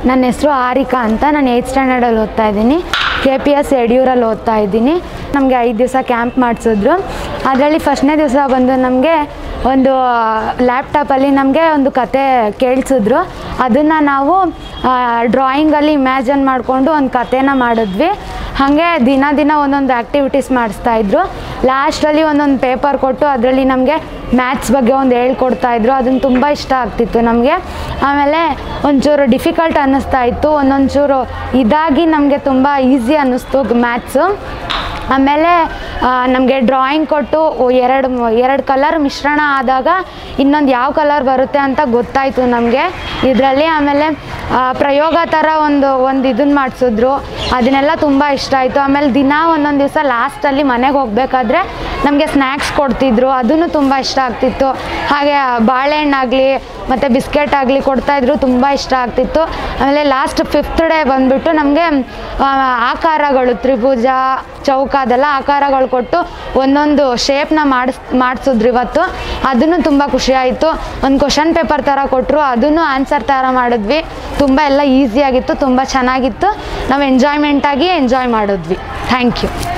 ನನ್ನ ಹೆಸರು ಆರಿಕಾ ಅಂತ ನಾನು ಏಯ್ತ್ ಸ್ಟ್ಯಾಂಡರ್ಡಲ್ಲಿ ಓದ್ತಾ ಇದ್ದೀನಿ ಕೆ ಪಿ ಎಸ್ ಯಡಿಯೂರಲ್ಲಿ ಓದ್ತಾ ಇದ್ದೀನಿ ನಮಗೆ ಐದು ದಿವಸ ಕ್ಯಾಂಪ್ ಮಾಡಿಸಿದ್ರು ಅದರಲ್ಲಿ ಫಸ್ಟ್ನೇ ದಿವಸ ಬಂದು ನಮಗೆ ಒಂದು ಲ್ಯಾಪ್ಟಾಪಲ್ಲಿ ನಮಗೆ ಒಂದು ಕತೆ ಕೇಳಿಸಿದ್ರು ಅದನ್ನು ನಾವು ಡ್ರಾಯಿಂಗಲ್ಲಿ ಇಮ್ಯಾಜನ್ ಮಾಡಿಕೊಂಡು ಒಂದು ಕತೆನ ಮಾಡಿದ್ವಿ ಹಾಗೆ ದಿನ ದಿನ ಒಂದೊಂದು ಆ್ಯಕ್ಟಿವಿಟೀಸ್ ಮಾಡಿಸ್ತಾಯಿದ್ರು ಲಾಸ್ಟಲ್ಲಿ ಒಂದೊಂದು ಪೇಪರ್ ಕೊಟ್ಟು ಅದರಲ್ಲಿ ನಮಗೆ ಮ್ಯಾಥ್ಸ್ ಬಗ್ಗೆ ಒಂದು ಹೇಳ್ಕೊಡ್ತಾ ಇದ್ರು ಅದನ್ನು ತುಂಬ ಇಷ್ಟ ಆಗ್ತಿತ್ತು ನಮಗೆ ಆಮೇಲೆ ಒಂಚೂರು ಡಿಫಿಕಲ್ಟ್ ಅನ್ನಿಸ್ತಾ ಇತ್ತು ಒಂದೊಂದು ಚೂರು ಇದಾಗಿ ನಮಗೆ ತುಂಬ ಈಸಿ ಅನ್ನಿಸ್ತು ಮ್ಯಾಥ್ಸು ಆಮೇಲೆ ನಮಗೆ ಡ್ರಾಯಿಂಗ್ ಕೊಟ್ಟು ಎರಡು ಎರಡು ಕಲರ್ ಮಿಶ್ರಣ ಆದಾಗ ಇನ್ನೊಂದು ಯಾವ ಕಲರ್ ಬರುತ್ತೆ ಅಂತ ಗೊತ್ತಾಯಿತು ನಮಗೆ ಇದರಲ್ಲಿ ಆಮೇಲೆ ಆ, ಪ್ರಯೋಗ ಥರ ಒಂದು ಒಂದು ಇದನ್ನು ಮಾಡಿಸಿದ್ರು ಅದನ್ನೆಲ್ಲ ತುಂಬ ಇಷ್ಟ ಆಯಿತು ಆಮೇಲೆ ದಿನ ಒಂದೊಂದು ದಿವಸ ಲಾಸ್ಟಲ್ಲಿ ಮನೆಗೆ ಹೋಗಬೇಕಾದ್ರೆ ನಮಗೆ ಸ್ನ್ಯಾಕ್ಸ್ ಕೊಡ್ತಿದ್ರು ಅದನ್ನು ತುಂಬ ಇಷ್ಟ ಆಗ್ತಿತ್ತು ಹಾಗೆ ಬಾಳೆಹಣ್ಣಾಗಲಿ ಮತ್ತು ಬಿಸ್ಕೆಟ್ ಆಗಲಿ ಕೊಡ್ತಾಯಿದ್ರು ತುಂಬ ಇಷ್ಟ ಆಗ್ತಿತ್ತು ಆಮೇಲೆ ಲಾಸ್ಟ್ ಫಿಫ್ತ್ ಡೇ ಬಂದುಬಿಟ್ಟು ನಮಗೆ ಆಕಾರಗಳು ತ್ರಿಭುಜ ಚೌಕ ಅದೆಲ್ಲ ಆಕಾರಗಳು ಕೊಟ್ಟು ಒಂದೊಂದು ಶೇಪ್ನ ಮಾಡಿಸ್ ಮಾಡಿಸಿದ್ರು ಇವತ್ತು ಅದನ್ನು ತುಂಬ ಖುಷಿ ಆಯಿತು ಒಂದು ಕ್ವಶನ್ ಪೇಪರ್ ಥರ ಕೊಟ್ಟರು ಅದನ್ನು ಆನ್ಸರ್ ಥರ ಮಾಡಿದ್ವಿ ತುಂಬ ಎಲ್ಲ ಈಸಿಯಾಗಿತ್ತು ತುಂಬ ಚೆನ್ನಾಗಿತ್ತು ನಾವು ಎಂಜಾಯ್ಮೆಂಟಾಗಿ ಎಂಜಾಯ್ ಮಾಡಿದ್ವಿ ಥ್ಯಾಂಕ್ ಯು